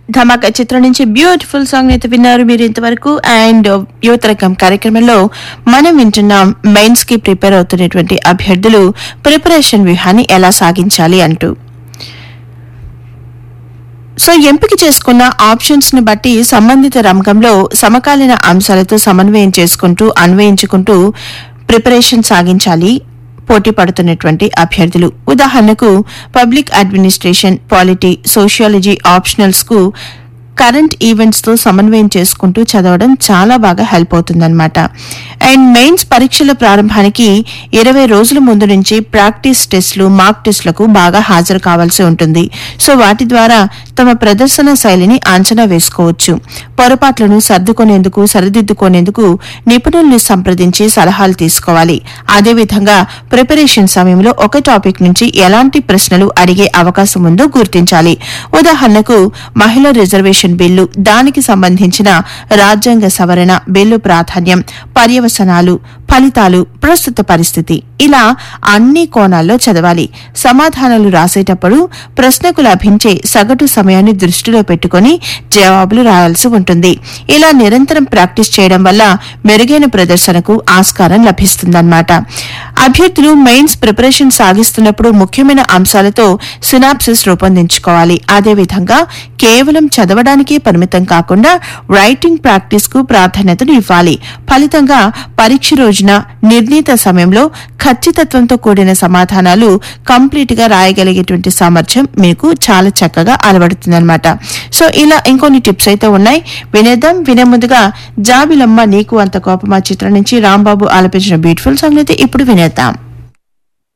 ధమాకా చిత్రం నుంచి beautiful song అయితే విన్నారు మీరు ఇంతవరకు అండ్ యువతరకం కార్యక్రమంలో మనం వింటున్నాం మెయిన్స్ కి ప్రిపేర్ అవుతున్నటువంటి అభ్యర్థులు ప్రిపరేషన్ వ్యూహాన్ని ఎలా సాగించాలి అంటూ సో ఎంపిక చేసుకున్న ఆప్షన్స్ ని బట్టి సంబంధిత రంగంలో సమకాలీన అంశాలతో సమన్వయం చేసుకుంటూ అన్వయించుకుంటూ ప్రిపరేషన్ సాగించాలి పోటీ పడుతున్నటువంటి అభ్యర్థులు ఉదాహరణకు public administration polity sociology optionals కు కరెంట్ ఈవెంట్స్ తో సమన్వయం చేసుకుంటూ చదవడం చాలా బాగా హెల్ప్ అవుతుందన్నమాట అండ్ మెయిన్స్ పరీక్షల ప్రారంభానికి ఇరవై రోజుల ముందు నుంచి ప్రాక్టీస్ టెస్టులు మార్క్ టెస్టులకు బాగా హాజరు కావాల్సి ఉంటుంది సో వాటి ద్వారా తమ ప్రదర్శన శైలిని అంచనా వేసుకోవచ్చు పొరపాట్లను సర్దుకునేందుకు సరిదిద్దుకునేందుకు నిపుణుల్ని సంప్రదించి సలహాలు తీసుకోవాలి అదేవిధంగా ప్రిపరేషన్ సమయంలో ఒక టాపిక్ నుంచి ఎలాంటి ప్రశ్నలు అడిగే అవకాశం ఉందో గుర్తించాలి ఉదాహరణకు మహిళా రిజర్వేషన్ బిల్లు దానికి సంబంధించిన రాజ్యాంగ సవరణ బిల్లు ప్రాధాన్యం పర్యవసనాలు ఫలితాలు ప్రస్తుత పరిస్థితి ఇలా అన్ని కోణాల్లో చదవాలి సమాధానాలు రాసేటప్పుడు ప్రశ్నకు లభించే సగటు సమయాన్ని దృష్టిలో పెట్టుకొని జవాబులు రాయాల్సి ఉంటుంది ఇలా నిరంతరం ప్రాక్టీస్ చేయడం వల్ల మెరుగైన ప్రదర్శనకు ఆస్కారం లభిస్తుందన్నమాట అభ్యర్థులు మెయిన్స్ ప్రిపరేషన్ సాగిస్తున్నప్పుడు ముఖ్యమైన అంశాలతో సినాప్సిస్ రూపొందించుకోవాలి అదేవిధంగా కేవలం చదవడానికే పరిమితం కాకుండా రైటింగ్ ప్రాక్టీస్ కు ప్రాధాన్యతను ఇవ్వాలి ఫలితంగా పరీక్ష రోజున నిర్ణీత సమయంలో ఖచ్చితత్వంతో కూడిన సమాధానాలు కంప్లీట్ గా రాయగలిగేటువంటి సామర్థ్యం మీకు చాలా చక్కగా అలవడుతుందన్నమాట సో ఇలా ఇంకొన్ని టిప్స్ అయితే ఉన్నాయి వినేద్దాం వినే ముందుగా జాబిలమ్మ నీకు అంత కోపమా చిత్రం నుంచి రాంబాబు ఆలపించిన బ్యూటిఫుల్ సాంగ్ అయితే ఇప్పుడు వినేద్దాం